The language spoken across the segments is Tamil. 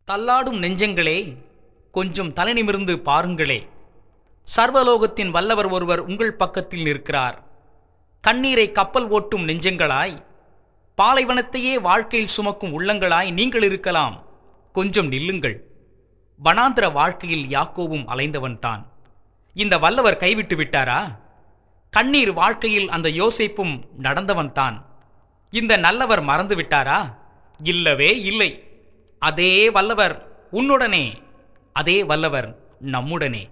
தள்ளாடும் நெஞ்சங்களே கொஞ்சம் தலை நிமிர்ந்து பாருங்களே சர்வலோகத்தின் வல்லவர் ஒருவர் உங்கள் பக்கத்தில் நிற்கிறார் கண்ணீரை கப்பல் ஓட்டும் நெஞ்சங்களாய் பாலைவனத்தையே வாழ்க்கையில் சுமக்கும் உள்ளங்களாய் நீங்கள் இருக்கலாம் கொஞ்சம் நில்லுங்கள் வனாந்திர வாழ்க்கையில் யாக்கோவும் அலைந்தவன்தான் இந்த வல்லவர் கைவிட்டு விட்டாரா கண்ணீர் வாழ்க்கையில் அந்த யோசிப்பும் நடந்தவன்தான் இந்த நல்லவர் மறந்து விட்டாரா இல்லவே இல்லை அதே வல்லவர் உன்னுடனே அதே வல்லவர் நம்முடனே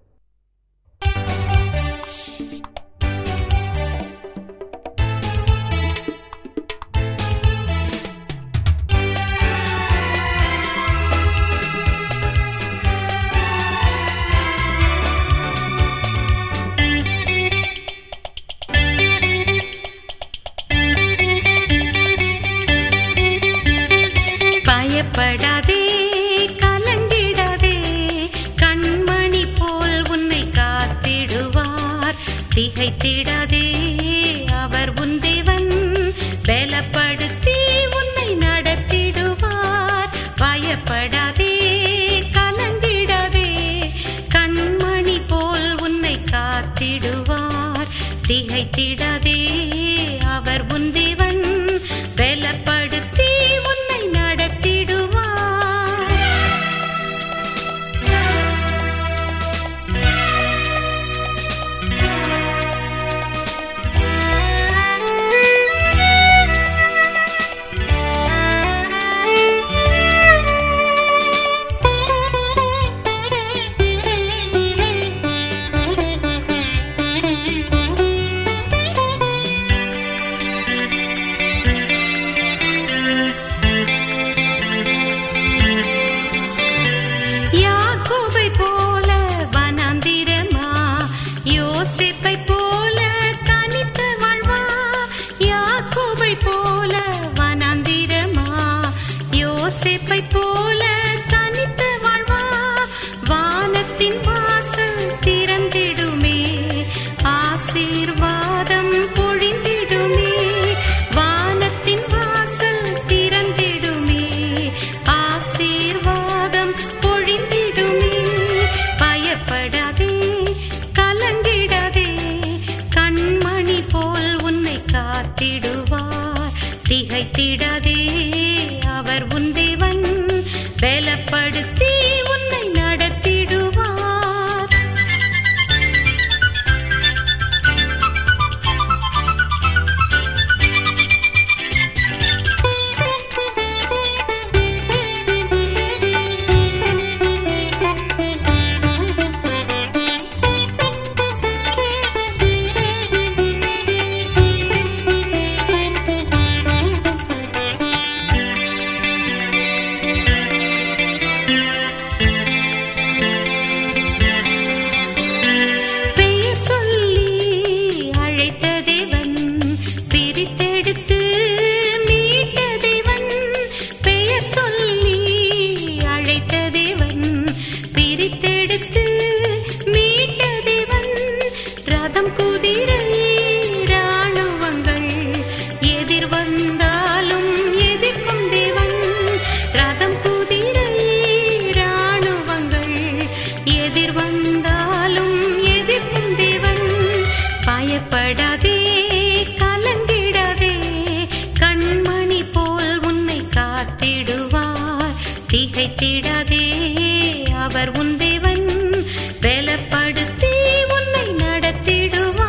பயப்படாதே கலங்கிடாதே கண்மணி போல் உன்னை காத்திடுவார் திகைத்திடாதே அவர் உன் தேவன் பலப்படுத்தி உன்னை நடத்திடுவார் பயப்படாதே கலங்கிடாதே கண்மணி போல் உன்னை காத்திடுவார் திகைத்திடாதே அவர் உன் தேவன் பலப்படுத்தி உன்னை நடத்திடுவார் யாக்கோபை போல வனாந்திரமா யோசேப்பை போல தனித்து வாழ்வா யாக்கோபை போல வனாந்திரமா யோசேப்பை போல தனித்து வாழ்வா வானத்தின் வாசல் திறந்திடுமே ஆசீர்வாதம் பொழிந்திடுமே வானத்தின் வாசல் திறந்திடுமே ஆசீர்வாதம் பொழிந்திடுமே பயப்படாதே கலங்கிடாதே கண்மணி போல் உன்னை காத்திடுவார் திகைத்திடாதே அவர் உன் தேவன் பலப்படுத்தி உன்னை நடத்திடுவார் பெயர் சொல்லி அழைத்த தேவன் பிரித்தெடுத்து மீட்ட தேவன் பெயர் சொல்லி அழைத்த தேவன் பிரித்தெடுத்து மீட்ட தேவன் ரதம் குதிரை ராணுவங்கள் எதிர் வந்தாலும் எதிர்க்கும் தேவன் ரதம் குதிரை ராணுவங்கள் எதிர் வந்தாலும் எதிர்க்கும் தேவன் பயப்படாதே கலங்கிடாதே கண்மணி போல் உன்னை காத்திடுவார் திகைத்திடாதே அவர் உன் தேவன் பலப்படுத்தி உன்னை நடத்திடுவார்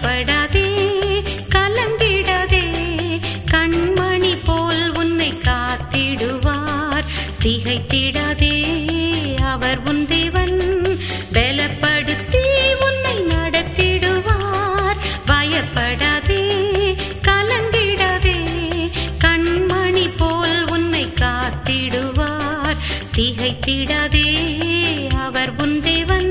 பயப்படாதே கலங்கிடாதே கண்மணி போல் உன்னை காத்திடுவார் திகைத்திடாதே அவர் உன் தேவன் பலப்படுத்தி உன்னை நடத்திடுவார் பயப்படாதே கலங்கிடாதே கண்மணி போல் உன்னை காத்திடுவார் திகைத்திடாதே அவர் உன் தேவன்